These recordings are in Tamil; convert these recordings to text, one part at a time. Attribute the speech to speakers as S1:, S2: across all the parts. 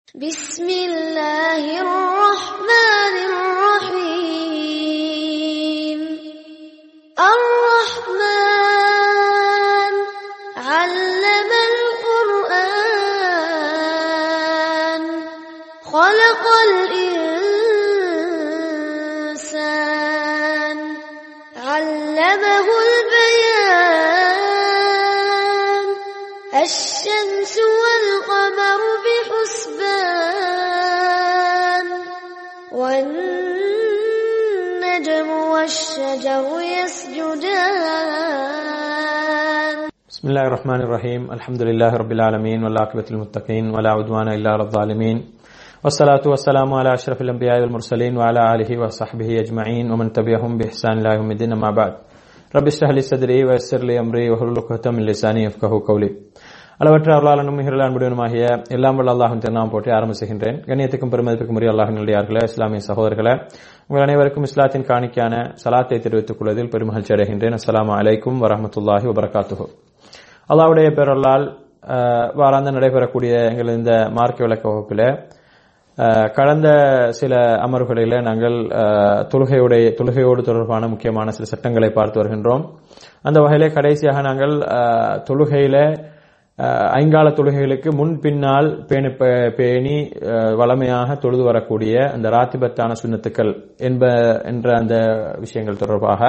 S1: بسم الله الرحمن الرحيم الرحمن علم القرآن خلق الإنسان علمه البيان الشمس والقمر بحسبان والنجم والشجر يسجدان
S2: بسم الله الرحمن الرحيم الحمد لله رب العالمين والعاقبة للمتقين ولا عدوان إلا على الظالمين والصلاة والسلام على أشرف الأنبياء والمرسلين وعلى آله وصحبه أجمعين ومن تبعهم بإحسان إلى يوم الدين أما بعد رب اشرح لي صدري ويسر لي أمري واحلل عقدة من لساني يفقهوا قولي அளவற்ற அருளாளனும் மிகரல் அன்புடனுமாகிய எல்லாம் வல்ல அல்லாஹின் திருநாமம் போட்டு ஆரம்பிச்சுகின்றேன் கண்ணியத்துக்கும் பெருமதிப்புக்கும் உரிய அல்லாஹின் நல்லடியார்களே இஸ்லாமிய சகோதரர்களே உங்கள் அனைவருக்கும் இஸ்லாத்தின் காணிக்கான சலாத்தை தெரிவித்துக் கொள்வதில் பெருமகிழ்ச்சி அடைகின்றேன் அஸ்ஸலாமு அலைக்கும் வரஹமத்துல்லாஹி வபரகாத்துஹு அல்லாவுடைய பேரல்லால் அஹ், வாராந்த நடைபெறக்கூடிய எங்கள் இந்த மார்க்க விளக்க வகுப்பில் அஹ், கடந்த சில அமர்வுகளில் நாங்கள் அஹ், தொழுகையுடைய தொழுகையோடு தொடர்பான முக்கியமான சில சட்டங்களை பார்த்து வருகின்றோம் அந்த வகையிலே கடைசியாக நாங்கள் அஹ், தொழுகையில அஹ், ஐங்கால தொழுகைகளுக்கு முன் பின்னால் பேணி பே- பேணி அஹ், வளமையாக தொழுது வரக்கூடிய அந்த ராத்திபத்தான சுண்ணத்துக்கள் என்ப என்ற அந்த விஷயங்கள் தொடர்பாக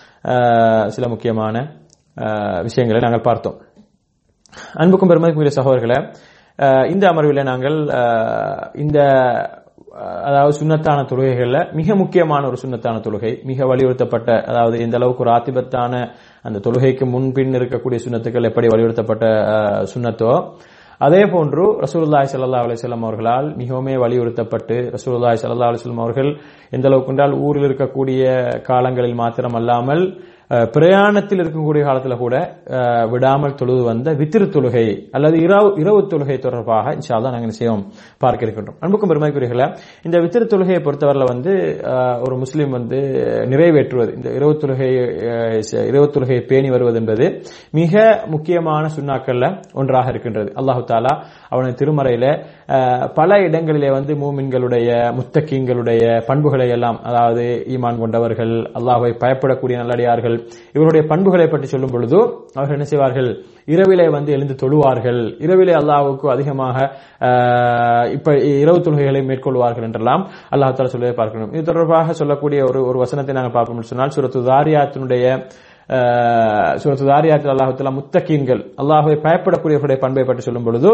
S2: அஹ், சில முக்கியமான அஹ், விஷயங்களை நாங்கள் பார்த்தோம் அன்புக்கும் பெருமதிக்குரிய சகோதரர்களே அஹ், இந்த அமர்வில் நாங்கள் அஹ், இந்த அஹ், அதாவது சுண்ணத்தான தொழுகைகள்ல மிக முக்கியமான ஒரு சுண்ணத்தான தொழுகை மிக வலியுறுத்தப்பட்ட அதாவது எந்த அளவுக்கு ஒரு ஆத்திபத்தான அந்த தொழுகைக்கு முன்பின் இருக்கக்கூடிய சுண்ணத்துக்கள் எப்படி வலியுறுத்தப்பட்ட அஹ், சுண்ணத்தோ அதே போன்று ரசூலுல்லாஹி ஸல்லல்லாஹு அலைஹி வஸல்லம் அவர்களால் மிகவுமே வலியுறுத்தப்பட்டு ரசூலுல்லாஹி ஸல்லல்லாஹு அலைஹி வஸல்லம் அவர்கள் எந்த அளவுக்கு என்றால் ஊரில் இருக்கக்கூடிய காலங்களில் மாத்திரம் அல்லாமல் அஹ், பிரயாணத்தில் இருக்கக்கூடிய காலத்துல கூட அஹ், விடாமல் தொழுது வந்த வித்திரு தொழுகை அல்லது இரவு இரவு தொழுகை தொடர்பாக இன்ஷா அல்லாஹ் நாங்கள் நிச்சயம் பார்க்க இருக்கின்றோம் அன்புக்கும் பெருமைக்குரியர்களே இந்த வித்திரு தொழுகையை பொறுத்தவரையில வந்து அஹ், ஒரு முஸ்லீம் வந்து நிறைவேற்றுவது இந்த இரவு தொழுகை அஹ், ச- இரவு தொழுகையை பேணி வருவது என்பது மிக முக்கியமான சுண்ணாக்கள்ல ஒன்றாக இருக்கின்றது அல்லாஹு தாலா அவனது திருமறையில அஹ், பல இடங்களிலே வந்து மூமின்களுடைய முத்தக்கீங்களுடைய பண்புகளை எல்லாம் அதாவது ஈமான் கொண்டவர்கள் அல்லாஹ்வை பயப்படக்கூடிய நல்லடியார்கள் இவருடைய பண்புகளை பற்றி சொல்லும் பொழுது அவர்கள் என்ன செய்வார்கள் இரவிலே வந்து எழுந்து தொழுவார்கள் இரவிலே அல்லாஹ்வுக்கு அதிகமாக அஹ், இப்ப இரவு தொழுகைகளை மேற்கொள்வார்கள் என்றெல்லாம் அல்லாஹ் தாலா சொல்வதை பார்க்கணும் இது தொடர்பாக சொல்லக்கூடிய ஒரு ஒரு வசனத்தை நாங்கள் பார்ப்போம் என்று சொன்னால் சுரத்து தாரியாத்தினுடைய சுரத்து தாரியாத்தில் அல்லாஹுத்தலா முத்தகீன்கள் அல்லாஹ்வை பயப்படக்கூடியவர்களுடைய பண்பை பற்றி சொல்லும் பொழுது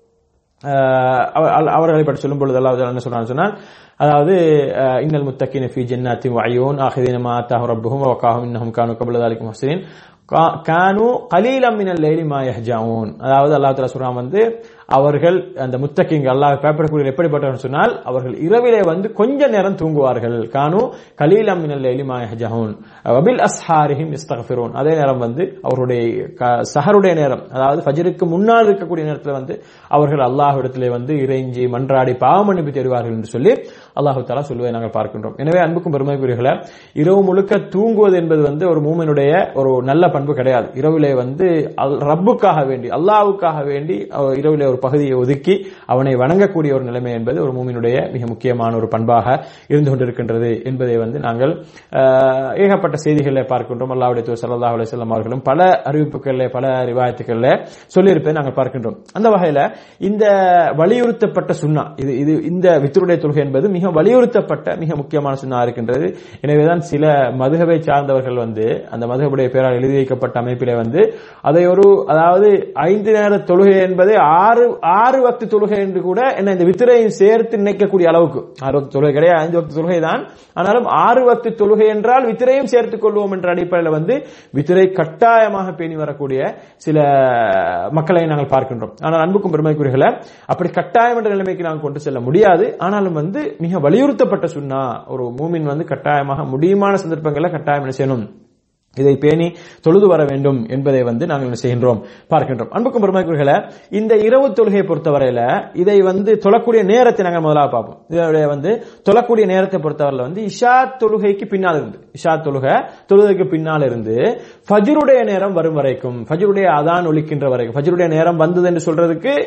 S2: அஹ், அவ- அவ- அவர்களை பற்றி சொல்லும் பொழுது அல்லாஹ் என்ன சொல்றான்னு சொன்னால் அதாவது அஹ், இன்னல் முத்தகின ஃபி ஜன்னாத்தி வஅயூன் ஆஹிதீன மா ஆத்தாஹு ரப்புஹும் வ வகாஹும் இன்னஹும் கானு கப்ல ذلك முஹ்சினின் கா- கானு கலீலம் மினல் லைலி மா யஹ்ஜாஊன் அதாவது அல்லாஹ் தஆலா சொல்றான் வந்து அவர்கள் அந்த முத்தகிங்க அல்லாஹ் பயப்படக்கூடிய எப்படிப்பட்டவர்கள் சொன்னால் அவர்கள் இரவிலே வந்து கொஞ்ச நேரம் தூங்குவார்கள் கானு கலீலம் மினல் லைலி மா யஹ்ஜாஊன் வபில் அஸ்ஹாரிஹிம் இஸ்தக்ஃபிரூன் அதே நேரம் வந்து அவருடைய க- சஹருடைய நேரம் அதாவது ஃபஜ்ருக்கு முன்னால் இருக்கக்கூடிய நேரத்தில் வந்து அவர்கள் அல்லாஹ்விடத்திலே வந்து இறைஞ்சி மன்றாடி பாவ மன்னிப்பு தேடுவார்கள் என்று சொல்லி அல்லாஹு தாலா சொல்வதை நாங்கள் பார்க்கின்றோம் எனவே அன்புக்கும் பெருமைக்குரியர்களே இரவு முழுக்க தூங்குவது என்பது வந்து ஒரு மூமினுடைய ஒரு நல்ல பண்பு கிடையாது இரவிலே வந்து அல்- ரப்புக்காக வேண்டி அல்லாஹ்வுக்காக வேண்டி அவர் இரவிலே ஒரு பகுதியை ஒதுக்கி அவனை வணங்கக்கூடிய ஒரு நிலைமை என்பது ஒரு மூமினுடைய மிக முக்கியமான ஒரு பண்பாக இருந்து கொண்டிருக்கின்றது என்பதை வந்து நாங்கள் ஆஹ், ஏகப்பட்ட செய்திகளை பார்க்கின்றோம் அல்லாஹ்வுடைய தூதர் ஸல்லல்லாஹு அலைஹி வஸல்லம் அவர்களும் பல அறிவிப்புகளில் பல ரிவாயத்துகளில் சொல்லியிருப்பதை நாங்கள் பார்க்கின்றோம் அந்த வகையில இந்த வலியுறுத்தப்பட்ட சுன்னா இது இது இந்த வித்தருடைய தொழுகை என்பது மிக வலியுறுத்தப்பட்ட மிக முக்கியமான சுன்னா இருக்கின்றது எனவேதான் சில மதுகவை சார்ந்தவர்கள் வந்து அந்த மதுகபுடைய பெயரால் எழுதி வைக்கப்பட்ட அமைப்பிலே வந்து அதை ஒரு அதாவது ஐந்து நேர தொழுகை என்பது ஆறு ஆறு வக்து தொழுகை என்று கூட என்ன இந்த வித்திரையும் சேர்த்து நினைக்கக்கூடிய அளவுக்கு ஆறு வக்து தொழுகை கிடையாது ஐந்து வக்து தொழுகை தான் ஆனாலும் ஆறு வக்து தொழுகை என்றால் வித்திரையும் சேர்த்துக் கொள்வோம் என்ற அடிப்படையில் வந்து வித்திரை கட்டாயமாக பேணி வரக்கூடிய சில மக்களை நாங்கள் பார்க்கின்றோம் ஆனால் அன்புக்கும் பெருமைக்குரியர்களே அப்படி கட்டாயம் என்ற நிலைமைக்கு நாங்கள் கொண்டு செல்ல முடியாது ஆனாலும் வந்து மிக வலியுறுத்தப்பட்ட சுன்னா ஒரு மூமின் வந்து கட்டாயமாக முடியுமான சந்தர்ப்பங்களில் கட்டாயம் என்ன செய்யணும் இதை பேணி தொழுது வர வேண்டும் என்பதை வந்து நாங்கள் என்ன செய்கின்றோம் பார்க்கின்றோம் அன்புக்கும் பெருமைக்குரியர்களே இந்த இரவு தொழுகையை பொறுத்தவரையில இதை வந்து தொழக்கூடிய நேரத்தை நாங்கள் முதலாக பார்ப்போம் இதனுடைய வந்து தொழக்கூடிய நேரத்தை பொறுத்தவரையில வந்து இஷா தொழுகைக்கு பின்னால் இருந்து இஷா தொழுகை தொழுகைக்கு பின்னால் இருந்து ஃபஜ்ருடைய நேரம் வரும் வரைக்கும் ஃபஜ்ருடைய அதான் ஒலிக்கின்ற வரைக்கும் ஃபஜ்ருடைய நேரம் வந்தது என்று சொல்றதுக்கு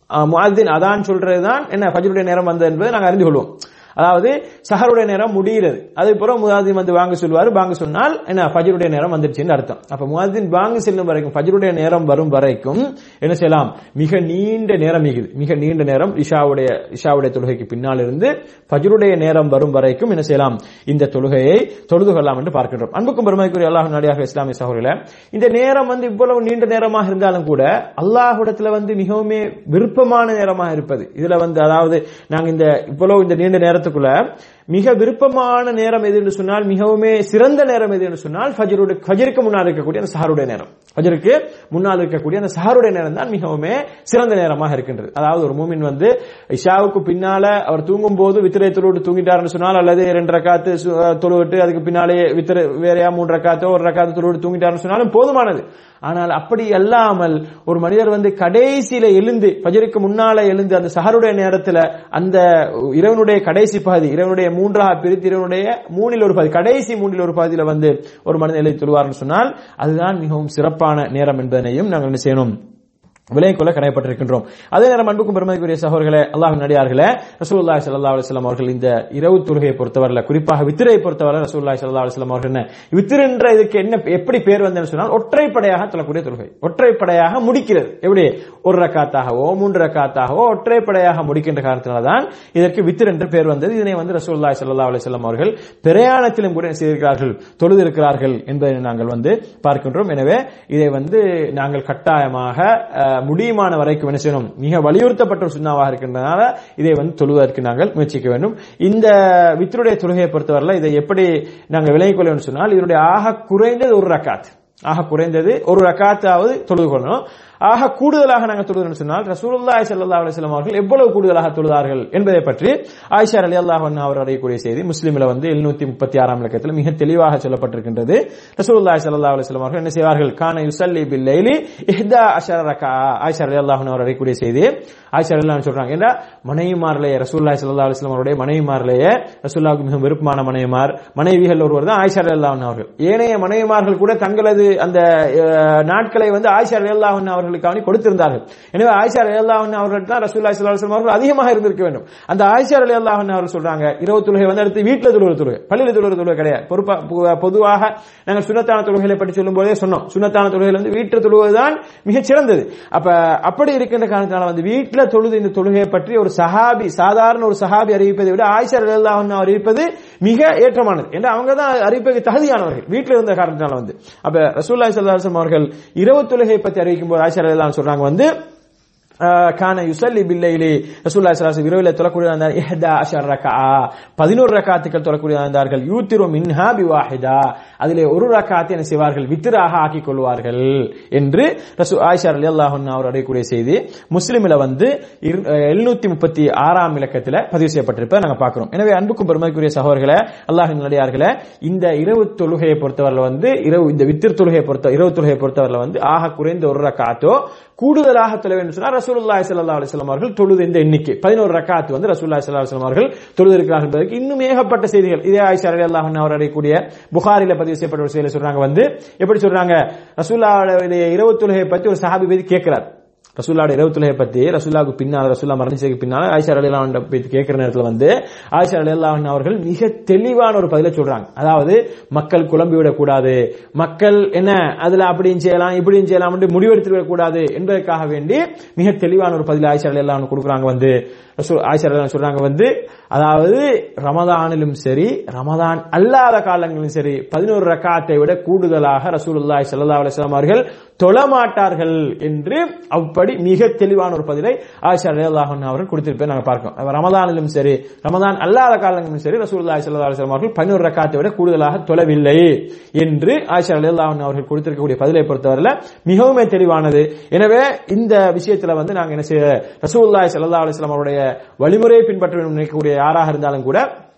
S2: முஅத்தின் அதான் சொல்றதுதான் என்ன ஃபஜ்ருடைய நேரம் வந்தது என்பதை நாங்க அறிந்து கொள்வோம் அதாவது சஹருடைய நேரம் முடிகிறது அதுக்கு பிறகு முகாதின் வந்து வாங்க சொல்லுவாரு பாங்க சொன்னால் என்ன ஃபஜ்ருடைய நேரம் வந்துருச்சுன்னு அர்த்தம் அப்ப முகாதின் பாங்கு செல்லும் வரைக்கும் ஃபஜ்ருடைய நேரம் வரும் வரைக்கும் என்ன செய்யலாம் மிக நீண்ட நேரம் மிகுது மிக நீண்ட நேரம் இஷாவுடைய இஷாவுடைய தொழுகைக்கு பின்னால் இருந்து ஃபஜ்ருடைய நேரம் வரும் வரைக்கும் என்ன செய்யலாம் இந்த தொழுகையை தொழுது கொள்ளலாம் என்று பார்க்கின்றோம் அன்புக்கும் பெருமைக்குரிய அல்லாஹ் நாடியாக இஸ்லாமிய சகோதரிகள இந்த நேரம் வந்து இவ்வளவு நீண்ட நேரமாக இருந்தாலும் கூட அல்லாஹ்விடத்துல வந்து மிகவும் விருப்பமான நேரமாக இருப்பது இதுல வந்து அதாவது நாங்க இந்த இவ்வளவு இந்த நீண்ட நேரத்துக்குள்ள மிக விருப்பமான நேரம் எது என்று சொன்னால் மிகவும் சிறந்த நேரம் எது என்று சொன்னால் ஃபஜ்ருடைய ஃபஜ்ருக்கு முன்னால் இருக்கக்கூடிய அந்த சஹருடைய நேரம் ஃபஜ்ருக்கு முன்னால் இருக்கக்கூடிய அந்த சஹருடைய நேரம் தான் மிகவும் சிறந்த நேரமாக இருக்கின்றது அதாவது ஒரு மூமின் வந்து இஷாவுக்கு பின்னால அவர் தூங்கும் போது வித்திரை தொழுவிட்டு தூங்கிட்டாருன்னு சொன்னால் அல்லது ரெண்டு ரக்காத்து சு- தொழுவிட்டு அதுக்கு பின்னாலே வித்திரை வேறையா மூன்று ரக்காத்தோ ஒரு ரக்காத்து தொழுவிட்டு தூங்கிட்டாருன்னு சொன்னாலும் போதுமானது ஆனால் அப்படி அல்லாமல் ஒரு மனிதர் வந்து கடைசியில எழுந்து ஃபஜருக்கு முன்னால எழுந்து அந்த சஹருடைய நேரத்துல அந்த இரவனுடைய கடைசி பகுதி இரவனுடைய மூன்றாக பிரித்து இரவனுடைய மூணில் ஒரு பகுதி கடைசி மூணில் ஒரு பகுதியில வந்து ஒரு மனிதன் எழுதி தொழுவார்னு சொன்னால் அதுதான் மிகவும் சிறப்பான நேரம் என்பதனையும் நாங்கள் என்ன செய்யணும் விலையை கொள்ள கடைப்பட்டிருக்கின்றோம் அதே நேரம் அன்புக்கும் பெருமதிக்குரிய சகோதரர்களே அல்லாஹ் நடிகார்களே ரசூலுல்லாஹி ஸல்லல்லாஹு அலைஹி வஸல்லம் அவர்கள் இந்த இரவு தொழுகையை பொறுத்தவரையில குறிப்பாக வித்திரை பொறுத்தவரை ரசூலுல்லாஹி ஸல்லல்லாஹு அலைஹி வஸல்லம் அவர்கள் என்ன வித்திரன்ற இதுக்கு என்ன எப்படி பேர் வந்ததுன்னு சொன்னால் ஒற்றைப்படையாக தொழக்கூடிய தொழுகை ஒற்றைப்படையாக முடிக்கிறது எப்படி ஒரு ரக்காத்தாகவோ மூன்று ரக்காத்தாகவோ ஒற்றைப்படையாக முடிக்கின்ற காரணத்தினால தான் இதற்கு வித்திர் என்று பேர் வந்தது இதனை வந்து ரசூலுல்லாஹி ஸல்லல்லாஹு அலைஹி வஸல்லம் அவர்கள் பிரயாணத்திலும் கூட என்ன செய்திருக்கிறார்கள் தொழுது இருக்கிறார்கள் என்பதை நாங்கள் வந்து பார்க்கின்றோம் எனவே இதை வந்து நாங்கள் கட்டாயமாக அஹ், முடியுமான வரைக்கும் என்ன செய்யணும் மிக வலியுறுத்தப்பட்ட ஒரு சுண்ணாவாக இருக்கின்றனால இதை வந்து தொழுவதற்கு நாங்கள் முயற்சிக்க வேண்டும் இந்த வித்தருடைய தொழுகையை பொறுத்தவரையில் இதை எப்படி நாங்கள் விலகிக் கொள்ள வேண்டும் சொன்னால் இதனுடைய ஆக குறைந்தது ஒரு ரக்காத் ஆக குறைந்தது ஒரு ரக்காத்தாவது தொழுது கொள்ளணும் ஆக கூடுதலாக நாங்கள் தொழுதுன்னு சொன்னால் ரசூலுல்லாஹி ஸல்லல்லாஹு அலைஹி வஸல்லம் அவர்கள் எவ்வளவு கூடுதலாக தொழுதார்கள் என்பதை பற்றி ஆயிஷா ரலியல்லாஹு அன்ஹா அவர் அறியக்கூடிய செய்தி முஸ்லிம்ல வந்து 736 ஆறாம் இலக்கத்தில் மிக தெளிவாக சொல்லப்பட்டிருக்கின்றது ரசூலுல்லாஹி ஸல்லல்லாஹு அலைஹி வஸல்லம் அவர்கள் என்ன செய்வார்கள் கான யுஸல்லி பில் லைலி இஹ்தா அஷர ரகா ஆயிஷா ரலியல்லாஹு அன்ஹா அவர் அறியக்கூடிய செய்தி ஆயிஷா ரலியல்லாஹு சொல்றாங்க ஏன்னா மனைவிமாரிலேயே ரசூலுல்லாஹி ஸல்லல்லாஹு அலைஹி வஸல்லம் அவருடைய மனைவிமாரிலேயே ரசூலுல்லாஹுக்கு மிக விருப்பமான மனைவிமார் மனைவிகள் ஒருவர் தான் ஆயிஷா ரலியல்லாஹு அன்ஹா அவர்கள் ஏனைய மனைவிமார்கள் கூட தங்களது அந்த அஹ், நாட்களை வந்து ஆயிஷா ரலியல்லாஹு அன்ஹா அவர்களுக்காக கொடுத்திருந்தார்கள் எனவே ஆயிஷா ரலியல்லாஹு அன்ஹா அவர்கள் தான் ரசூலுல்லாஹி ஸல்லல்லாஹு அலைஹி வஸல்லம் அவர்கள் அதிகமாக இருந்திருக்க வேண்டும் அந்த ஆயிஷா ரலியல்லாஹு அன்ஹா அவர்கள் சொல்றாங்க இரவு தொழுகை வந்து அடுத்து வீட்டுல தொழுகிற தொழுகை பள்ளியில தொழுகிற தொழுகை கிடையாது பொறுப்பா பொ- பொதுவாக நாங்கள் சுனத்தான தொழுகைகளை பற்றி சொல்லும் போதே சொன்னோம் சுனத்தான தொழுகைகள் வந்து வீட்டுல தொழுவதுதான் மிகச் சிறந்தது அப்ப அப்படி இருக்கின்ற காரணத்தினால வந்து வீட்டுல தொழுது இந்த தொழுகையை பற்றி ஒரு சஹாபி சாதாரண ஒரு சஹாபி அறிவிப்பதை விட ஆயிஷா ரலியல்லாஹு அன்ஹா அறிவிப்பது மிக ஏற்றமானது என்று அவங்க தான் அறிவிப்பதற்கு தகுதியானவர்கள் வீட்டில் இருந்த காரணத்தினால வந்து அப்ப ரசூலுல்லாஹி ஸல்லல்லாஹு அலைஹி வஸல்லம் அவர்கள் இரவு தொழுகை பற்றி அறிவிக்கும் போது ஆயிஷா ரலியல்லாஹு அன்ஹா சொல்றாங்க வந்து ஆஹ் கான யுசல்லி பில்லைலி ரசூலுல்லாஹி ஸல்லல்லாஹு அலைஹி இரவில் தொழக்கூடிய இருந்தார் இஹ்தா அஷர் ரகா 11 ரக்காத்துக்கள் தொழக்கூடிய இருந்தார்கள் யூத்திரு மின்ஹா பிவாஹிதா அதிலே ஒரு ரக்காத்தை என்ன செய்வார்கள் வித்ராக ஆக்கிக் கொள்வார்கள் என்று ரசூ ஆயிஷா ரலியல்லாஹு அன்ஹா அவர் அடையக்கூடிய செய்தி முஸ்லிமில வந்து எழுநூத்தி முப்பத்தி ஆறாம் இலக்கத்தில் பதிவு செய்யப்பட்டிருப்பதை நாங்க பார்க்கிறோம் எனவே அன்புக்கும் பெருமைக்குரிய சகோதரர்களே அல்லாஹின் நல்லடியார்களே இந்த இரவு தொழுகையை பொறுத்தவரையில் வந்து இரவு இந்த வித்திர் தொழுகையை பொறுத்த இரவு தொழுகையை பொறுத்தவரையில் வந்து ஆக குறைந்த ஒரு ரக்காத்தோ கூடுதலாக தொழ வேண்டும் சொன்னால் ரசூலுல்லாஹி ஸல்லல்லாஹு அலைஹி வஸல்லம் அவர்கள் தொழுது இந்த எண்ணிக்கை 11 ரக்காத் வந்து ரசூலுல்லாஹி ஸல்லல்லாஹு அலைஹி வஸல்லம் அவர்கள் தொழுது இருக்கிறார்கள் என்பதற்கு இன்னும் ஏகப்பட்ட செய்திகள் இதே ஆயிஷா ரலியல்லாஹு அன்ஹா அவர் அடையக்கூடிய புகாரில பதிவு செய்யப்பட்ட ஒரு செய்தியில சொல்றாங்க வந்து எப்படி சொல்றாங்க ரசூலுல்லாஹுடைய இரவு தொழுகையை பற்றி ஒரு சஹாபி போய் கேட்கிறார் ரசூல்லாவோட இரவு தொழுகையை பத்தி ரசூல்லாவுக்கு பின்னால் ரசூல்லா மரணிச்சதுக்கு பின்னால் ஆயிஷா அலிலான் போய் கேட்கிற நேரத்தில் வந்து ஆயிஷா அலிலான் அவர்கள் மிக தெளிவான ஒரு பதிலை சொல்றாங்க அதாவது மக்கள் குழம்பி விடக்கூடாது மக்கள் என்ன அதுல அப்படியும் செய்யலாம் இப்படியும் செய்யலாம் என்று முடிவெடுத்து விடக்கூடாது என்பதற்காக வேண்டி மிக தெளிவான ஒரு பதில் ஆயிஷா அலிலான் கொடுக்குறாங்க வந்து ரசூல் ஆயிஷா ரலியல்லாஹு சொல்றாங்க வந்து அதாவது ரமதானிலும் சரி ரமதான் அல்லாத காலங்களிலும் சரி பதினோரு ரக்காத்தை விட கூடுதலாக ரசூலுல்லாஹி ஸல்லல்லாஹு அலைஹி வஸல்லம் அவர்கள் தொழமாட்டார்கள் என்று அப்படி மிக தெளிவான ஒரு பதிலை ஆயிஷா ரலியல்லாஹு அன்ஹா அவர்கள் கொடுத்திருப்பதை நாங்க பார்க்கிறோம் அப்ப ரமதானிலும் சரி ரமதான் அல்லாத காலங்களிலும் சரி ரசூலுல்லாஹி ஸல்லல்லாஹு அலைஹி வஸல்லம் அவர்கள் பதினோரு ரக்காத்தை விட கூடுதலாக தொழவில்லை என்று ஆயிஷா ரலியல்லாஹு அன்ஹா அவர்கள் கொடுத்திருக்கக்கூடிய பதிலை பொறுத்தவரையில மிகவும் தெளிவானது எனவே இந்த விஷயத்துல வந்து நாங்க என்ன செய்ய ரசூலுல்லாஹி ஸல்லல்லாஹு அலைஹி வஸல்லம் அவருடைய வழிமுறையை பின்பற்ற வேண்டும் நினைக்கக்கூடிய யாராக இருந்தாலும் கூட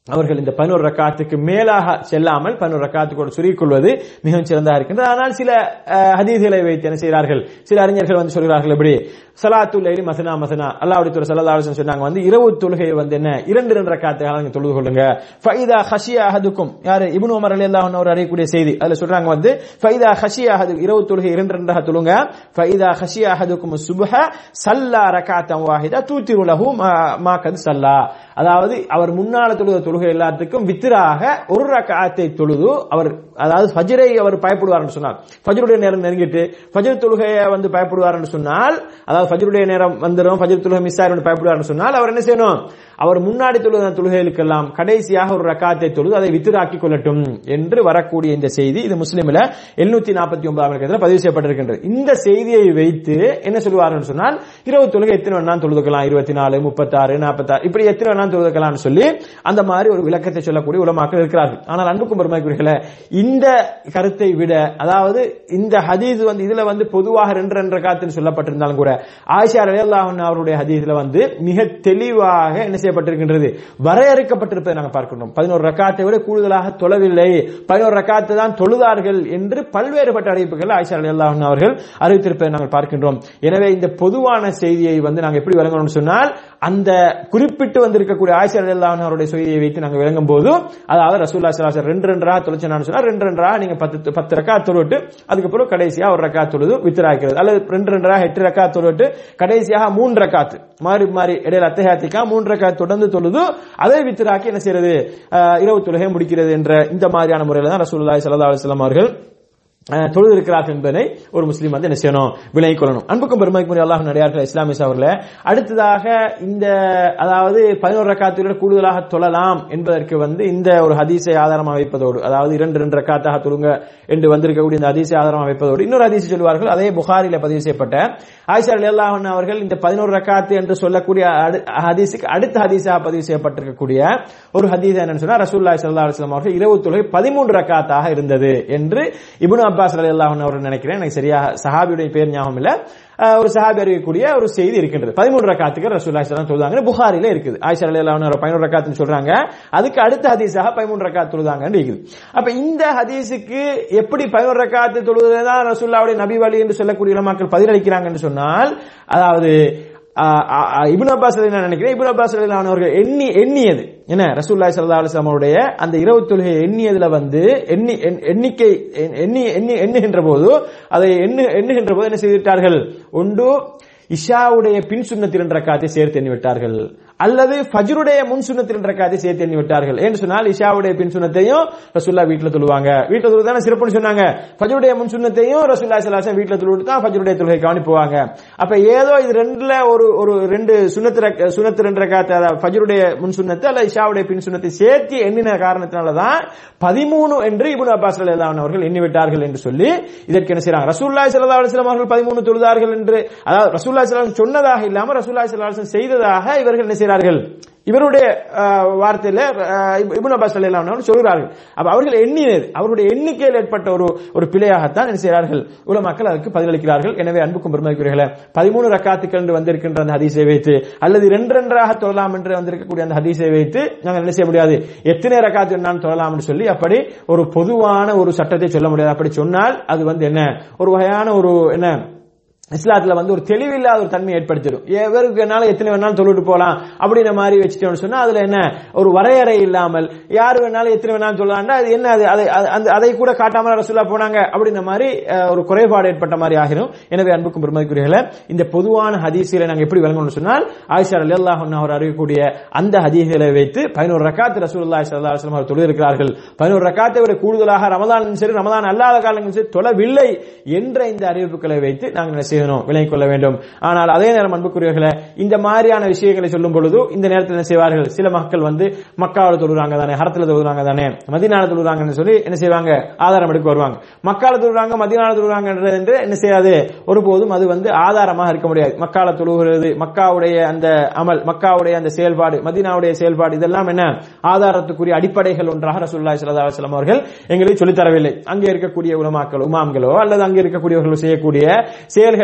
S2: அவர்கள் இந்த பதினோரு ரக்காத்துக்கு மேலாக செல்லாமல் பதினோரு ரக்காத்துக்கு சுருக்கிக் கொள்வது மிகவும் சிறந்ததாக இருக்கின்றது ஆனால் சில அஹ், ஹதீஸ்களை வைத்து என்ன செய்கிறார்கள் சில அறிஞர்கள் வந்து சொல்கிறார்கள் எப்படி சலாத்துல் லைலி மசனா மசனா அல்லாஹ்வுடைய தூதர் ஸல்லல்லாஹு அலைஹி வஸல்லம் சொன்னாங்க வந்து இரவு தொழுகையை வந்து என்ன இரண்டு இரண்டு ரக்காத்துக்காக நீங்க தொழுது கொள்ளுங்க ஃபைதா ஹஷியா அஹதுக்கும் யாரு இப்னு உமர் ரலியல்லாஹு அன்ஹு அவர் அறியக்கூடிய செய்தி அதுல சொல்றாங்க வந்து ஃபைதா ஹஷியா அஹது இரவு தொழுகை இரண்டு இரண்டாக தொழுங்க ஃபைதா ஹஷியா அஹதுக்கும் சுப்ஹ சல்லா ரக்காத்தம் வாஹிதா தூத்திரு லஹு மா- மா கத் சல்லா அதாவது அவர் முன்னால தொழுத தொழுகை எல்லாத்துக்கும் வித்திராக ஒரு ரக்காத்தை தொழுது அவர் அதாவது ஃபஜ்ரை அவர் பயப்படுவார்னு சொன்னார் ஃபஜ்ருடைய நேரம் நெருங்கிட்டு ஃபஜ்ர் தொழுகையை வந்து பயப்படுவார்னு சொன்னால் அதாவது ஃபஜ்ருடைய நேரம் வந்துடும் ஃபஜ்ர் தொழுகை மிஸ் ஆயிரும் பயப்படுவார்னு சொன்னால் அவர் என்ன செய்யணும் அவர் முன்னாடி தொழுத தொழுகைகளுக்கெல்லாம் கடைசியாக ஒரு ரக்காத்தை தொழுது அதை வித்திராக்கி கொள்ளட்டும் என்று வரக்கூடிய இந்த செய்தி இது முஸ்லிம்ல 749 நாற்பத்தி ஒன்பதாம் இலக்கத்தில் பதிவு செய்யப்பட்டிருக்கின்றது இந்த செய்தியை வைத்து என்ன சொல்லுவார்கள் சொன்னால் இருபது தொழுகை எத்தனை வேணாலும் தொழுதுக்கலாம் இருபத்தி நாலு முப்பத்தாறு நாற்பத்தாறு இப்படி எத்தனை வேணாலும் தொழுதுக்கலாம்னு சொல்லி அந்த மாதிரி ஒரு விளக்கத்தை சொல்லக்கூடிய உலமாக்கள் இருக்கிறார்கள் ஆனால் அன்புக்கும் பெருமைக்குரியர்களே இந்த கருத்தை விட அதாவது இந்த ஹதீஸ் வந்து இதுல வந்து பொதுவாக ரெண்டு ரெண்டு ரக்காத்துன்னு சொல்லப்பட்டிருந்தாலும் கூட ஆயிஷா ரலியல்லாஹு அன்ஹா அவருடைய ஹதீஸ்ல வந்து மிக தெளிவாக என்ன செய்யப்பட்டிருக்கின்றது வரையறுக்கப்பட்டிருப்பதை நாங்கள் பார்க்கின்றோம் பதினோரு ரக்காத்தை விட கூடுதலாக தொழவில்லை பதினோரு ரக்காத்தை தான் தொழுதார்கள் என்று பல்வேறுபட்ட அறிவிப்புகள் ஆயிஷா ரலியல்லாஹு அன்ஹா அவர்கள் அறிவித்திருப்பதை நாங்கள் பார்க்கின்றோம் எனவே இந்த பொதுவான செய்தியை வந்து நாங்கள் எப்படி விளங்கணும்னு சொன்னால் அந்த குறிப்பிட்டு வந்திருக்கக்கூடிய ஆயிஷா ரலியல்லாஹு அன்ஹா அவருடைய செய்தியை வைத்து நாங்கள் விளங்கும் போது அதாவது ரசூல்லா ஸல்லல்லாஹு அலைஹி வஸல்லம் ரெண்டு ரெண்டு ரகா தொலைச்சனான்னு சொன்னா ரெண்டு ரெண்டு ரகா நீங்க பத்து பத்து ரக்கா தொழுவிட்டு அதுக்கப்புறம் கடைசியா ஒரு ரக்கா தொழுது வித்திராக்கிறது அல்லது ரெண்டு ரெண்டு ரகா எட்டு ரக்கா தொழுவிட்டு கடைசியாக மூன்று ரக்காத்து மாறி மாறி இடையில அத்தஹாத்திக்கா மூன்று ரக்கா தொடர்ந்து தொழுது அதை வித்திராக்கி என்ன செய்யறது அஹ், இரவு தொழுகை முடிக்கிறது என்ற இந்த மாதிரியான முறையில தான் ரசூலுல்லாஹி ஸல்லல்லாஹு அலைஹி வஸல்லம் அவர்கள் அஹ், தொழுது இருக்கிறார்கள் என்பதை ஒரு முஸ்லீம் வந்து என்ன செய்யணும் விலகிக் கொள்ளணும் அன்புக்கும் பெருமைக்குரிய அல்லாஹ் நடிகார்கள் இஸ்லாமிய அவர்களே அடுத்ததாக இந்த அதாவது பதினோரு ரக்காத்துடன் கூடுதலாக தொழலாம் என்பதற்கு வந்து இந்த ஒரு ஹதீஸை ஆதாரமாக வைப்பதோடு அதாவது இரண்டு இரண்டு ரக்காத்தாக தொழுங்க என்று வந்திருக்கக்கூடிய இந்த ஹதீஸை ஆதாரமாக வைப்பதோடு இன்னொரு ஹதீஸ் சொல்வார்கள் அதே புகாரில பதிவு செய்யப்பட்ட ஆயிஷா ரலியல்லாஹு அன்ஹா அவர்கள் இந்த பதினோரு ரக்காத்து என்று சொல்லக்கூடிய அடு- ஹதீஸுக்கு அடுத்த ஹதீஸாக பதிவு செய்யப்பட்டிருக்கக்கூடிய ஒரு ஹதீஸ் என்னன்னு சொன்னா ரசூலுல்லாஹி ஸல்லல்லாஹு அலைஹி வஸல்லம் அவர்கள் இரவு தொழுகை பதிமூன்று ரக்காத்தாக இருந்தது என்று இப்னு அப்பாஸ் ரலியல்லாஹு அன்ஹு அவர்கள் நினைக்கிறேன் எனக்கு சரியா சஹாபியுடைய பேர் ஞாபகம் இல்ல அஹ், ஒரு சஹாபி அறிவிக்கக்கூடிய ஒரு செய்தி இருக்கின்றது பதிமூன்று ரக்காத்துக்கு ரசூலுல்லாஹி ஸல்லல்லாஹு அலைஹி வஸல்லம் புகாரில இருக்குது ஆயிஷா ரலியல்லாஹு அன்ஹா பதினோரு ரக்காத்துன்னு சொல்றாங்க அதுக்கு அடுத்த ஹதீஸாக பதிமூன்று ரக்காத் தொழுதாங்கன்னு இருக்குது அப்ப இந்த ஹதீஸுக்கு எப்படி பதினோரு ரக்காத்து தொழுதுதான் ரசூல்லாவுடைய நபி வழி என்று சொல்லக்கூடிய மக்கள் பதிலளிக்கிறாங்கன்னு சொன்னால் அதாவது ஆஹ் ஆஹ் ஆஹ் இப்னு அப்பாஸ் ரலியல்லாஹு நான் நினைக்கிறேன் இப்னு அப்பாஸ் ரலியல்லாஹு அன்ஹு அவர்கள் எண்ணி எண்ணியது என்ன ரசூலுல்லாஹி ஸல்லல்லாஹு அலைஹி வஸல்லம் அவருடைய அந்த இரவு தொழுகை எண்ணியதுல வந்து எண்ணி எண்- எண்ணிக்கை எண்- எண்ணி எண்ணி எண்ணுகின்ற போது அதை எண்ணு எண்ணுகின்ற போது என்ன செய்துவிட்டார்கள் ஒன்று இஷாவுடைய பின் சுண்ணத்தில் என்ற ரக்காத்தை சேர்த்து எண்ணி விட்டார்கள் அல்லது ஃபஜ்ருடைய முன் சுண்ணத்தில் என்ற ரக்காத்தை சேர்த்து எண்ணி விட்டார்கள் ஏன்னு சொன்னால் இஷாவுடைய பின் சுண்ணத்தையும் ரசூல்லா வீட்டுல தொழுவாங்க வீட்டுல தொழுது தானே சிறப்புன்னு சொன்னாங்க ஃபஜ்ருடைய முன் சுண்ணத்தையும் ரசூல்லா சலாசம் வீட்டுல தொழுவிட்டு தான் ஃபஜ்ருடைய தொழுகை கவனிப்புவாங்க அப்ப ஏதோ இது ரெண்டுல ஒரு ஒரு ரெண்டு சுண்ணத்து ரக்க- சுண்ணத்து ரெண்டு ரக்காத்து அதாவது ஃபஜ்ருடைய முன் சுண்ணத்து அல்ல இஷாவுடைய பின் சுண்ணத்தை சேர்த்து எண்ணின காரணத்தினால தான் பதிமூணு என்று இப்னு அப்பாஸ் ரலியல்லாஹு அன்ஹு அவர்கள் எண்ணி விட்டார்கள் என்று சொல்லி இதற்கு என்ன செய்றாங்க ரசூலுல்லாஹி ஸல்லல்லாஹு அலைஹி வஸல்லம் அவர்கள் பதிமூணு தொழுதார்கள் என்று அதாவது ரசூலுல்லாஹி ஸல்லல்லாஹு அலைஹி வஸல்லம் சொன்னதாக இல்லாம ரசூலுல்லாஹி ஸல்லல்லாஹு அலைஹி வஸல்லம் செய்ததாக இவர்கள் என்ன செய்றார்கள் இவருடைய அஹ், வார்த்தையில அஹ், இப்- இப்னு அப்பாஸ் ரலியல்லாஹு அன்ஹு அவர்கள் சொல்கிறார்கள் அப்ப அவர்கள் எண்ணியது அவருடைய எண்ணிக்கையில் ஏற்பட்ட ஒரு ஒரு பிழையாகத்தான் என்ன செய்கிறார்கள் உலமாக்கள் அதற்கு பதிலளிக்கிறார்கள் எனவே அன்புக்கும் பெருமைக்குரியர்களே பதிமூணு ரக்காத்துக்கள் என்று வந்திருக்கின்ற அந்த ஹதீஸை வைத்து அல்லது ரெண்டு ரெண்டாக தொழலாம் என்று வந்திருக்கக்கூடிய அந்த ஹதீஸை வைத்து நாங்கள் என்ன செய்ய முடியாது எத்தனை ரக்காத்து வேணாலும் தொழலாம் என்று சொல்லி அப்படி ஒரு பொதுவான ஒரு சட்டத்தை சொல்ல முடியாது அப்படி சொன்னால் அது வந்து என்ன ஒரு வகையான ஒரு என்ன இஸ்லாத்துல வந்து ஒரு தெளிவில்லாத ஒரு தன்மை ஏற்படுத்திடும் எவருக்கு வேணாலும் எத்தனை வேணாலும் தொழுட்டு போலாம் அப்படின்ற மாதிரி வச்சுட்டோம்னு சொன்னா அதுல என்ன ஒரு வரையறை இல்லாமல் யார் வேணாலும் எத்தனை வேணாலும் சொல்லலாம்னா அது என்ன அது அதை அது- அந்த அதை கூட காட்டாமல் ரசூலா போனாங்க அப்படின்ற மாதிரி அஹ், ஒரு குறைபாடு ஏற்பட்ட மாதிரி ஆகிரும் எனவே அன்புக்கும் பெருமதிக்குரியர்களே இந்த பொதுவான ஹதீஸில நாங்க எப்படி விளங்கணும்னு சொன்னால் ஆயிஷா ரலியல்லாஹு அன்ஹா அவர் அறிவிக்கக்கூடிய அந்த ஹதீஸ்களை வைத்து பதினோரு ரக்காத் ரசூலுல்லாஹி ஸல்லல்லாஹு அலைஹி வஸல்லம் அவர் தொழுதிருக்கிறார்கள் பதினோரு ரக்காத்தை விட கூடுதலாக ரமதானும் சரி ரமதான் அல்லாத காலங்களும் சரி தொழவில்லை என்ற இந்த அறிவிப்புகளை வைத்து நாங்கள் என்ன செய்யணும் விலகிக் கொள்ள வேண்டும் ஆனால் அதே நேரம் அன்புக்குரியவர்களே இந்த மாதிரியான விஷயங்களை சொல்லும் பொழுது இந்த நேரத்தில் என்ன செய்வார்கள் சில மக்கள் வந்து மக்காவில் தொழுறாங்க தானே ஹரத்துல தொழுறாங்க தானே மதினால தொழுறாங்கன்னு சொல்லி என்ன செய்வாங்க ஆதாரம் எடுக்க வருவாங்க மக்கால தொழுறாங்க மதினால தொழுறாங்கன்றது என்று என்ன செய்யாது ஒருபோதும் அது வந்து ஆதாரமாக இருக்க முடியாது மக்கால தொழுகிறது மக்காவுடைய அந்த அமல் மக்காவுடைய அந்த செயல்பாடு மதீனாவுடைய செயல்பாடு இதெல்லாம் என்ன ஆதாரத்துக்குரிய அடிப்படைகள் ஒன்றாக ரசூலுல்லாஹி ஸல்லல்லாஹு அலைஹி வஸல்லம் அவர்கள் எங்களுக்கு சொல்லித் தரவில்லை அங்கே இருக்கக்கூடிய உலமாக்கள் உமாம்களோ அல்லது அங்கே இருக்கக்கூடியவர்கள் செய்யக்கூடிய செயல்களை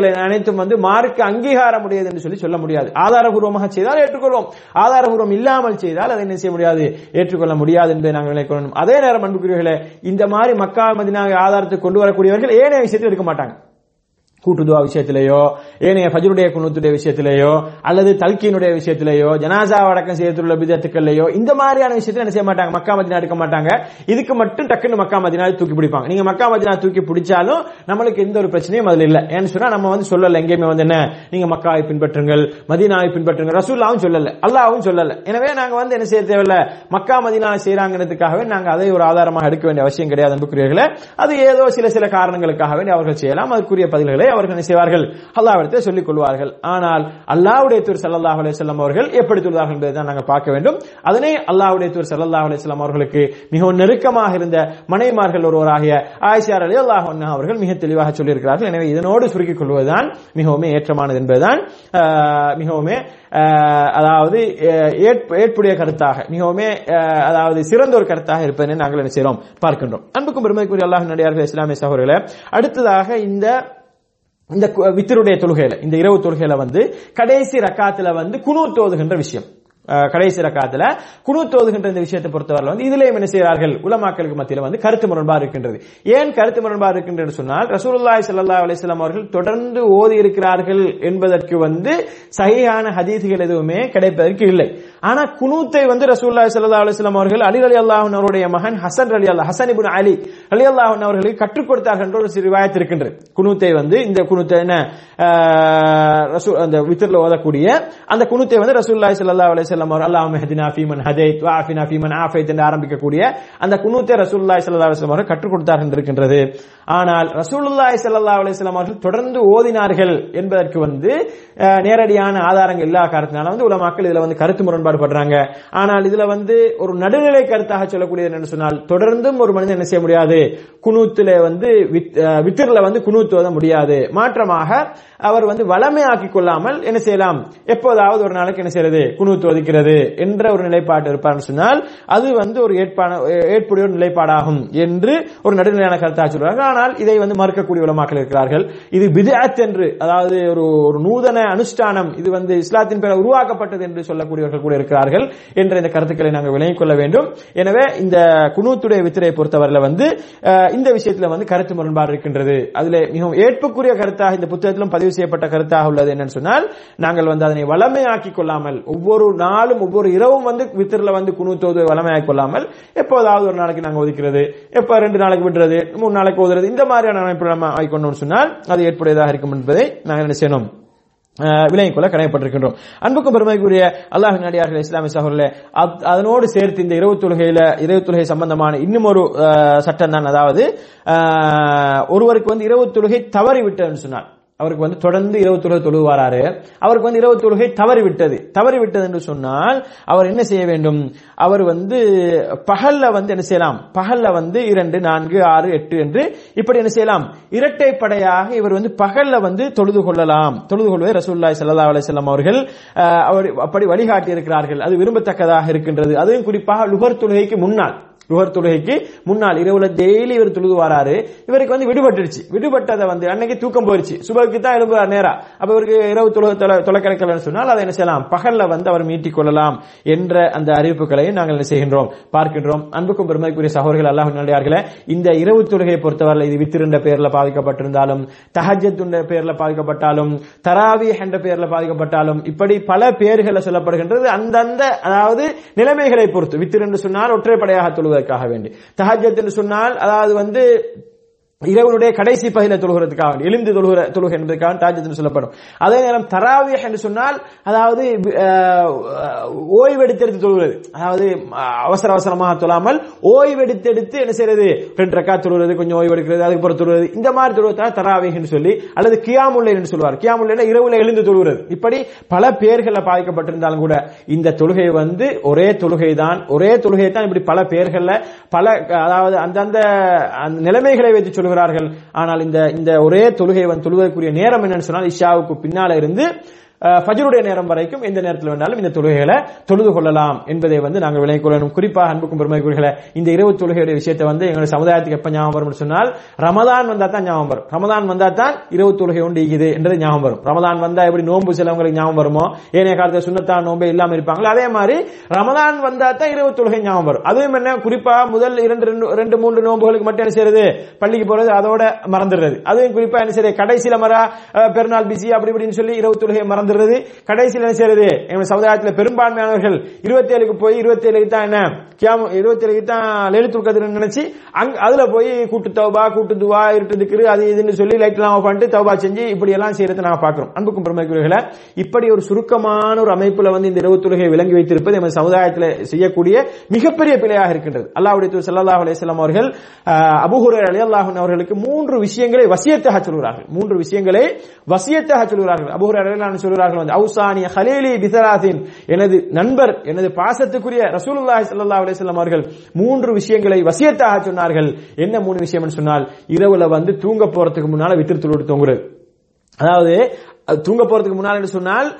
S2: விஷயங்கள் அனைத்தும் வந்து மார்க்க அங்கீகாரம் உடையது என்று சொல்லி சொல்ல முடியாது ஆதாரபூர்வமாக செய்தால் ஏற்றுக்கொள்வோம் ஆதாரபூர்வம் இல்லாமல் செய்தால் அதை என்ன செய்ய முடியாது ஏற்றுக்கொள்ள முடியாது என்பதை நாங்கள் விளைக்கொள்ளணும் அதே நேரம் அன்புக்குரியவர்களே இந்த மாதிரி மக்கா மதினாவை ஆதாரத்தை கொண்டு வரக்கூடியவர்கள் ஏனைய விஷயத்தில் இருக்க மாட்டாங்க கூட்டுதுவா விஷயத்திலேயோ ஏனைய ஃபஜ்ருடைய குணத்துடைய விஷயத்திலேயோ அல்லது தல்கீனுடைய விஷயத்திலேயோ ஜனாசா அடக்கம் செய்யத்துள்ள விதத்துக்கள்லையோ இந்த மாதிரியான விஷயத்துல என்ன செய்ய மாட்டாங்க மக்கா மதினா எடுக்க மாட்டாங்க இதுக்கு மட்டும் டக்குன்னு மக்கா மதினா தூக்கி பிடிப்பாங்க நீங்க மக்கா மதினா தூக்கி பிடிச்சாலும் நம்மளுக்கு எந்த ஒரு பிரச்சனையும் அதுல இல்ல ஏன்னு சொன்னா நம்ம வந்து சொல்லல எங்கேயுமே வந்து என்ன நீங்க மக்காவை பின்பற்றுங்கள் மதீனாவை பின்பற்றுங்கள் ரசூல்லாவும் சொல்லல அல்லாவும் சொல்லல எனவே நாங்க வந்து என்ன செய்ய தேவையில்ல மக்கா மதினா செய்யறாங்கிறதுக்காகவே நாங்க அதை ஒரு ஆதாரமாக எடுக்க வேண்டிய அவசியம் கிடையாது அன்புக்குரியவர்களே அது ஏதோ சில சில காரணங்களுக்காகவே அவர்கள் செய்யலாம் அதற்குரிய பதில்களை அவர்கள் என்ன செய்வார்கள் அல்லாவிடத்தை சொல்லிக் கொள்வார்கள் ஆனால் அல்லாவுடைய தூர் சல்லாஹ் அலையம் அவர்கள் எப்படி தொழுதார்கள் என்பதை தான் நாங்கள் பார்க்க வேண்டும் அதனை அல்லாவுடைய தூர் சல்லாஹ் அலையம் அவர்களுக்கு மிகவும் நெருக்கமாக இருந்த மனைமார்கள் ஒருவராகிய ஆயிஷார் அலி அல்லாஹ் அவர்கள் மிக தெளிவாக சொல்லியிருக்கிறார்கள் எனவே இதனோடு சுருக்கிக் கொள்வதுதான் மிகவும் ஏற்றமானது என்பதுதான் ஆஹ், மிகவும் ஆஹ், அதாவது ஆஹ், ஏற்ப- ஏற்புடைய கருத்தாக மிகவும் ஆஹ், அதாவது சிறந்த ஒரு கருத்தாக இருப்பதனை நாங்கள் என்ன செய்கிறோம் பார்க்கின்றோம் அன்புக்கும் பெருமைக்குரிய அல்லாஹ் நடிகார்கள் இஸ்லாமிய சகோதரர்களே அடுத்ததாக இந்த இந்த கு- வித்தருடைய தொழுகையில இந்த இரவு தொழுகையில வந்து கடைசி ரக்காத்துல வந்து குனூத் ஓதுகின்ற விஷயம் அஹ், கடைசி ரக்காத்துல குனூத் ஓதுகின்ற இந்த விஷயத்தை பொறுத்தவரை வந்து இதுலயும் என்ன செய்கிறார்கள் உலமாக்களுக்கு மத்தியில வந்து கருத்து முரண்பாடு இருக்கின்றது ஏன் கருத்து முரண்பாடு இருக்கின்றது சொன்னால் ரசூலுல்லாஹி ஸல்லல்லாஹு அலைஹி வஸல்லம் அவர்கள் தொடர்ந்து ஓதி இருக்கிறார்கள் என்பதற்கு வந்து சஹீஹான ஹதீஸ்கள் எதுவுமே கிடைப்பதற்கு இல்லை ஆனா குனூத்தை வந்து ரசூலுல்லாஹி ஸல்லல்லாஹு அலைஹி வஸல்லம் அவர்கள் அலி ரலியல்லாஹு அன்ஹு அவருடைய மகன் ஹசன் ரலியல்லாஹு ஹசன் இப்னு அலி ரலியல்லாஹு அன்ஹு அவர்களுக்கு கற்றுக் கொடுத்தார்கள் என்ற ஒரு ரிவாயத் இருக்கின்றது குனூத்தை வந்து இந்த குனூத்தை என்ன ஆஹ், ரசூல் அந்த வித்ர்ல ஓதக்கூடிய அந்த குனூத்தை வந்து ரசூலுல்லாஹி ஸல்லல்லாஹு அலைஹி வஸல்லம் அவர் அல்லாஹும்ம ஹதினா ஃபீமன் ஹதைத் வ ஆஃபினா ஃபீமன் ஆஃபைத் என்று ஆரம்பிக்கக்கூடிய அந்த குனூத்தை ரசூலுல்லாஹி ஸல்லல்லாஹு அலைஹி வஸல்லம் அவர்கள் கற்றுக் கொடுத்தார்கள் என்று இருக்கின்றது ஆனால் ரசூலுல்லாஹி ஸல்லல்லாஹு அலைஹி வஸல்லம் அவர்கள் தொடர்ந்து ஓதினார்கள் என்பதற்கு வந்து அஹ், நேரடியான ஆதாரங்கள் இல்லா காரணத்தினால வந்து உலமாக்கள் இதுல வந்து கருத்து முரண்பாடு படுறாங்க ஆனால் இதுல வந்து ஒரு நடுநிலை கருத்தாக சொல்லக்கூடியது என்னன்னு சொன்னால் தொடர்ந்தும் ஒரு மனிதன் என்ன செய்ய முடியாது குனூத்துல வந்து வித்- அஹ், வித்திரில் வந்து குனூத்து ஓத முடியாது மாற்றமாக அவர் வந்து வளமையாக்கிக் கொள்ளாமல் என்ன செய்யலாம் எப்போதாவது ஒரு நாளைக்கு என்ன செய்யறது குனூத்து ஒதுக்கிறது என்ற ஒரு நிலைப்பாடு இருப்பார்னு சொன்னால் அது வந்து ஒரு ஏற்பான ஏற்புடைய ஒரு நிலைப்பாடாகும் என்று ஒரு நடுநிலையான கருத்தாக சொல்றார்கள் ஆனால் இதை வந்து மறுக்கக்கூடிய உலமாக்கள் இருக்கிறார்கள் இது பிதாத் என்று அதாவது ஒரு ஒரு நூதன அனுஷ்டானம் இது வந்து இஸ்லாத்தின் பேர உருவாக்கப்பட்டது என்று சொல்லக்கூடியவர்கள் கூட இருக்கிறார்கள் என்ற இந்த கருத்துக்களை நாங்கள் விளங்கிக் கொள்ள வேண்டும் எனவே இந்த குனூத்துடைய வித்திரை பொறுத்தவரையில வந்து அஹ், இந்த விஷயத்துல வந்து கருத்து முரண்பாடு இருக்கின்றது அதுல மிகவும் ஏற்புக்குரிய கருத்தாக இந்த புத்தகத்திலும் பதிவு செய்யப்பட்ட கருத்தாக உள்ளது என்னன்னு சொன்னால் நாங்கள் வந்து அதனை வளமையாக்கிக் கொள்ளாமல் ஒவ்வொரு நாளும் ஒவ்வொரு இரவும் வந்து வித்திரில வந்து குனூத்தோது வளமையாக்கிக் கொள்ளாமல் எப்போதாவது ஒரு நாளைக்கு நாங்கள் ஒதுக்கிறது எப்ப ரெண்டு நாளைக்கு விடுறது மூணு நாளைக்கு ஓதுறது இந்த மாதிரியான அமைப்பு நம்ம ஆகிக்கொண்டோம்னு சொன்னால் அது ஏற்புடையதாக இருக்கும் என்பதை நாங்கள் என்ன செய்யணும் அஹ் விலகிக் கொள்ள கடமைப்பட்டிருக்கின்றோம் அன்புக்கும் பெருமைக்குரிய அல்லாஹ் நடிகார்கள் இஸ்லாமிய சகோதரர்களே அத்- அதனோடு சேர்த்து இந்த இரவு தொழுகையில இரவு தொழுகை சம்பந்தமான இன்னும் ஒரு சட்டம் தான் அதாவது அஹ், ஒருவருக்கு வந்து இரவு தொழுகை தவறி விட்டதுன்னு சொன்னார் அவருக்கு வந்து தொடர்ந்து இரவு தொழுகை தொழுவாராரு அவருக்கு வந்து இரவு தொழுகை தவறி விட்டது தவறி விட்டது என்று சொன்னால் அவர் என்ன செய்ய வேண்டும் அவர் வந்து பகல்ல வந்து என்ன செய்யலாம் பகல்ல வந்து இரண்டு நான்கு ஆறு எட்டு என்று இப்படி என்ன செய்யலாம் இரட்டைப்படையாக இவர் வந்து பகல்ல வந்து தொழுது கொள்ளலாம் தொழுது கொள்வதை ரசூலுல்லாஹி ஸல்லல்லாஹு அலைஹி வஸல்லம் அவர்கள் அஹ், அவர் அப்படி வழிகாட்டி இருக்கிறார்கள் அது விரும்பத்தக்கதாக இருக்கின்றது அதுவும் குறிப்பாக லுகர் தொழுகைக்கு முன்னால் லுகர் தொழுகைக்கு முன்னால் இரவுல டெய்லி இவர் தொழுது வராரு இவருக்கு வந்து விடுபட்டுருச்சு விடுபட்டதை வந்து அன்னைக்கு தூக்கம் போயிருச்சு சுபருக்கு தான் எழும்புவார் நேரா அப்ப இவருக்கு இரவு தொழு தொலைக்கலைக்கலன்னு சொன்னால் அதை என்ன செய்யலாம் பகல்ல வந்து அவர் மீட்டிக் கொள்ளலாம் என்ற அந்த அறிவிப்புகளையும் நாங்கள் என்ன செய்கின்றோம் பார்க்கின்றோம் அன்புக்கும் பெருமைக்குரிய சகோதரர்கள் அல்லாஹ் நல்லடியார்களே இந்த இரவு தொழுகையை பொறுத்தவரை இது வித்திருந்த பேர்ல பாதிக்கப்பட்டிருந்தாலும் தஹஜத் என்ற பேர்ல பாதிக்கப்பட்டாலும் தராவி என்ற பேர்ல பாதிக்கப்பட்டாலும் இப்படி பல பேர்களை சொல்லப்படுகின்றது அந்தந்த அதாவது நிலைமைகளை பொறுத்து வித்திர் என்று சொன்னால் ஒற்றைப்படையாக தொழுவதற்காக வேண்டி தஹஜத் என்று சொன்னால் அதாவது வந்து இரவனுடைய கடைசி பகுதியில தொழுகிறதுக்காக வேண்டி, எழுந்து தொழுகிற தொழுகை என்பதற்காக தாஜத் என்று சொல்லப்படும் அதே நேரம் தராவியஹ் என்று சொன்னால் அதாவது அஹ், ஓய்வெடுத்தெடுத்து தொழுகிறது அதாவது அஹ், அவசர அவசரமாக தொழாமல் ஓய்வெடுத்தெடுத்து என்ன செய்யறது ரெண்டு ரக்கா தொழுகிறது கொஞ்சம் ஓய்வெடுக்கிறது அதுக்கு பிறகு தொழுகிறது இந்த மாதிரி தொழுவதால் தராவின்னு சொல்லி அல்லது கியாமுல்லை என்று சொல்வார் கியாமுல்லைனா இரவுல எழுந்து தொழுகிறது இப்படி பல பேர்களை பாதிக்கப்பட்டிருந்தாலும் கூட இந்த தொழுகை வந்து ஒரே தொழுகை தான் ஒரே தொழுகை தான் இப்படி பல பேர்கள்ல பல அதாவது அந்தந்த அந்த நிலைமைகளை வைத்து சொல்கிறார்கள் ஆனால் இந்த இந்த ஒரே தொழுகை வந்து தொழுவதற்குரிய நேரம் என்னன்னு சொன்னால் இஷாவுக்கு பின்னால இருந்து அஹ், ஃபஜ்ருடைய நேரம் வரைக்கும் எந்த நேரத்தில் வேணாலும் இந்த தொழுகைகளை தொழுது கொள்ளலாம் என்பதை வந்து நாங்கள் விளங்கிக் கொள்ளணும் குறிப்பாக அன்புக்கும் பெருமைக்குரியர்களே இந்த இரவு தொழுகையுடைய விஷயத்தை வந்து எங்களுடைய சமுதாயத்துக்கு எப்ப ஞாபகம் வரும்னு சொன்னால் ரமதான் வந்தா தான் ஞாபகம் வரும் ரமதான் வந்தா தான் இரவு தொழுகை உண்டு இருக்குது என்றது ஞாபகம் வரும் ரமதான் வந்தா எப்படி நோன்பு சிலவங்களுக்கு ஞாபகம் வருமோ ஏனைய காலத்துல சுண்ணத்தான் நோன்பே இல்லாம இருப்பாங்களோ அதே மாதிரி ரமதான் வந்தா தான் இரவு தொழுகை ஞாபகம் வரும் அதுவும் என்ன குறிப்பா முதல் இரண்டு ரெண்டு- ரெண்டு மூன்று நோன்புகளுக்கு மட்டும் என்ன செய்யறது பள்ளிக்கு போறது அதோட மறந்துடுறது அதுவும் குறிப்பா என்ன செய்யறது கடைசியில மர அஹ், பெருநாள் பிஸி அப்படி இப்படின்னு சொல்லி இரவு தொழுகையை மறந்துடுறது கடைசியில என்ன செய்யறது எங்க சமுதாயத்துல பெரும்பான்மையானவர்கள் இருபத்தி ஏழுக்கு போய் இருபத்தி ஏழுக்கு தான் என்ன கியாமு இருபத்தி ஏழுக்கு தான் லலித்துல் கதிர் நினைச்சு அங்க அதுல போய் கூட்டு தௌபா கூட்டு துவா இருட்டு திக்ரு அது இதுன்னு சொல்லி லைட் எல்லாம் பண்ணிட்டு தௌபா செஞ்சு இப்படி எல்லாம் செய்யறதை நாங்க பாக்குறோம் அன்புக்கும் பெருமைக்குரியவர்களே இப்படி ஒரு சுருக்கமான ஒரு அமைப்புல வந்து இந்த இரவு தொழுகையை விளங்கி வைத்திருப்பது எமது சமுதாயத்தில் செய்யக்கூடிய மிகப்பெரிய பிழையாக இருக்கின்றது அல்லாஹ்வுடைய தூதர் ஸல்லல்லாஹு அலைஹி வஸல்லம் அவர்கள் அஹ், அபூ ஹுரைரா ரலியல்லாஹு அன்ஹு அவர்களுக்கு மூன்று விஷயங்களை வசியத்தாக சொல்கிறார்கள் மூன்று விஷயங்களை வசியத்தாக சொல்கிறார்கள் அபூ ஹுரைரா ரலியல்லாஹு அன்ஹு சொல்கிறார்கள் வந்து அவுசானிய ஹலீலி பிசராசின் எனது நண்பர் எனது பாசத்துக்குரிய ரசூலுல்லாஹி ஸல்லல்லாஹு அலைஹி வஸல்லம் அவர்கள் மூன்று விஷயங்களை வசியத்தாக சொன்னார்கள் என்ன மூணு விஷயம்னு சொன்னால் இரவுல வந்து தூங்க போறதுக்கு முன்னால வித்திரு தொழுது தூங்குறது அதாவது அது தூங்க போறதுக்கு முன்னால் என்று சொன்னால்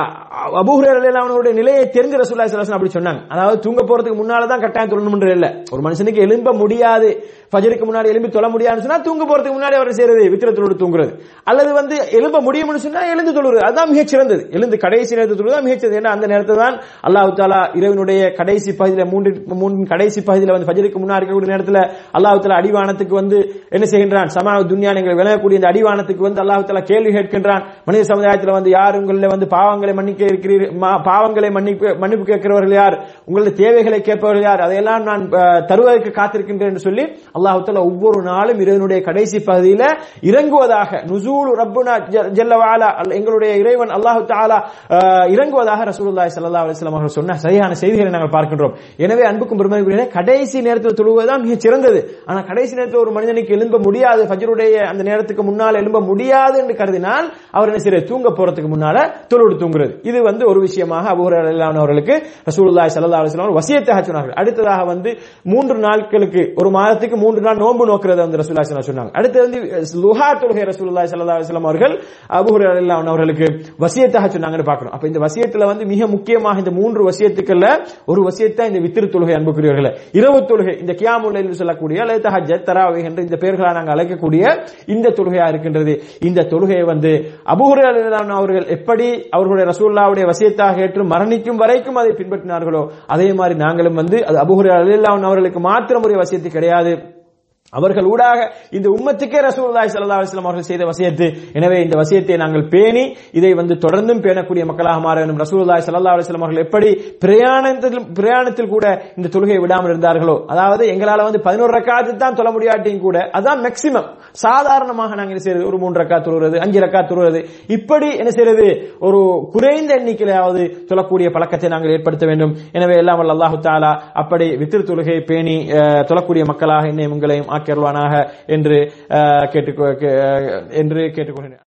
S2: அபூஹுரனுடைய நிலையை தெரிஞ்ச ரசூல்லா ஸல்லல்லாஹு அப்படி சொன்னாங்க அதாவது தூங்க போறதுக்கு முன்னால தான் கட்டாயம் தொழணும்ன்ற இல்ல ஒரு மனுஷனுக்கு எழும்ப முடியாது ஃபஜருக்கு முன்னாடி எழும்பி தொழ முடியாதுன்னு சொன்னா தூங்க போறதுக்கு முன்னாடி அவர் செய்யறது வித்திரத்தோடு தூங்குறது அல்லது வந்து எழும்ப முடியும்னு சொன்னா எழுந்து தொழுறது அதுதான் மிகச் சிறந்தது எழுந்து கடைசி நேரத்தில் தொழுவது தான் மிகச் சிறந்தது ஏன்னா அந்த நேரத்தில் தான் அல்லாஹ் தாலா இரவினுடைய கடைசி பகுதியில மூன்று மூன்று கடைசி பகுதியில வந்து ஃபஜருக்கு முன்னாடி இருக்கக்கூடிய நேரத்தில் அல்லாஹ் தாலா அடிவானத்துக்கு வந்து என்ன செய்கின்றான் சமான துன்யா நீங்கள் விளங்கக்கூடிய இந்த அடிவானத்துக்கு வந்து அல்லாஹ் தாலா கேள்வி கேட்கின்றான் மனித சமுதாயத்தில் வந்து யார் உங்களில் வந்து பாவங்களை மன்னிக்க இருக்கிறீர்கள் மா- பாவங்களை மன்னிப்பு மன்னிப்பு கேட்கிறவர்கள் யார் உங்களுடைய தேவைகளை கேட்பவர்கள் யார் அதையெல்லாம் நான் அஹ், தருவதற்கு காத்திருக்கின்றேன் என்று சொல்லி அல்லாஹ் தாலா ஒவ்வொரு நாளும் இரவினுடைய கடைசி பகுதியில இறங்குவதாக நுசூல் ரப்புனா ஜ- ஜல்ல வஅலா அல்- எங்களுடைய இறைவன் அல்லாஹ் தாலா அஹ், இறங்குவதாக ரசூலுல்லாஹி ஸல்லல்லாஹு அலைஹி வஸல்லம் அவர்கள் சொன்ன சரியான செய்திகளை நாங்கள் பார்க்கின்றோம் எனவே அன்புக்கும் பெருமைக்குரிய கடைசி நேரத்தில் தொழுவதுதான் மிக சிறந்தது ஆனா கடைசி நேரத்தில் ஒரு மனிதனுக்கு எழும்ப முடியாது ஃபஜ்ருடைய அந்த நேரத்துக்கு முன்னால் எழும்ப முடியாது என்று கருதினால் அவர் என்ன செய்யறது தூங்க போறதுக்கு முன்னால தொழுடு தூங்குறது இது வந்து ஒரு விஷயமாக அபூஹுரைரா அவர்களுக்கு ரசூலுல்லாஹி ஸல்லல்லாஹு அலைஹி வஸல்லம் வசியத்தாக சொன்னார்கள் அடுத்ததாக வந்து மூன்று நாட்களுக்கு ஒரு மாதத்துக்கு மூன்று நாள் நோன்பு நோக்கிறத வந்து ரசூலுல்லாஹி ஸல்லல்லாஹு அலைஹி வஸல்லம் சொன்னாங்க அடுத்து வந்து லுஹா தொழுகை ரசூலுல்லாஹி ஸல்லல்லாஹு அலைஹி வஸல்லம் அவர்கள் அபூஹுரைரா அவர்களுக்கு வசியத்தாக சொன்னாங்கன்னு பார்க்கிறோம் அப்ப இந்த வசியத்துல வந்து மிக முக்கியமாக இந்த மூன்று வசியத்துக்கள்ல ஒரு வசியத்தை இந்த வித்திரு தொழுகை அன்புக்குரியவர்களே இரவு தொழுகை இந்த கியாமுல் என்று சொல்லக்கூடிய அல்லது தஹஜ்ஜத் தராவி என்ற இந்த பெயர்களால் நாங்கள் அழைக்கக்கூடிய இந்த தொழுகையா இருக்கின்றது இந்த தொழுகையை வந்து அபூஹுரை அவர்கள் எப்படி அவர்களுடைய ரசூல்லாவுடைய வசியத்தாக ஏற்று மரணிக்கும் வரைக்கும் அதை பின்பற்றினார்களோ அதே மாதிரி நாங்களும் வந்து அது அபூஹுரை அவர்களுக்கு மாத்திரம் ஒரு வசியத்து கிடையாது அவர்கள் ஊடாக இந்த உம்மத்துக்கே ரசூலுல்லாஹி ஸல்லல்லாஹு அலைஹி வஸல்லம் அவர்கள் செய்த வசியத்து எனவே இந்த வசியத்தை நாங்கள் பேணி இதை வந்து தொடர்ந்தும் பேணக்கூடிய மக்களாக மாற வேண்டும் ரசூலுல்லாஹி ஸல்லல்லாஹு அலைஹி வஸல்லம் அவர்கள் எப்படி பிரயாணத்தில் பிரயாணத்தில் கூட இந்த தொழுகையை விடாமல் இருந்தார்களோ அதாவது எங்களால வந்து பதினோரு ரக்காத்து தான் தொழ முடியாட்டியும் கூட அதான் மேக்சிமம் சாதாரணமாக நாங்கள் என்ன செய்யறது ஒரு மூன்று ரக்கா தொழுகிறது அஞ்சு ரக்கா தொழுகிறது இப்படி என்ன செய்யறது ஒரு குறைந்த எண்ணிக்கையிலாவது தொழக்கூடிய பழக்கத்தை நாங்கள் ஏற்படுத்த வேண்டும் எனவே எல்லாம் வல்ல அல்லாஹு தாலா அப்படி வித்திரு தொழுகையை பேணி அஹ், தொழக்கூடிய மக்களாக என்னை உங்களையும் ஆக்கியருவானாக என்று அஹ், கேட்டுக்கொ- கே- என்று கேட்டுக்கொள்கிறேன்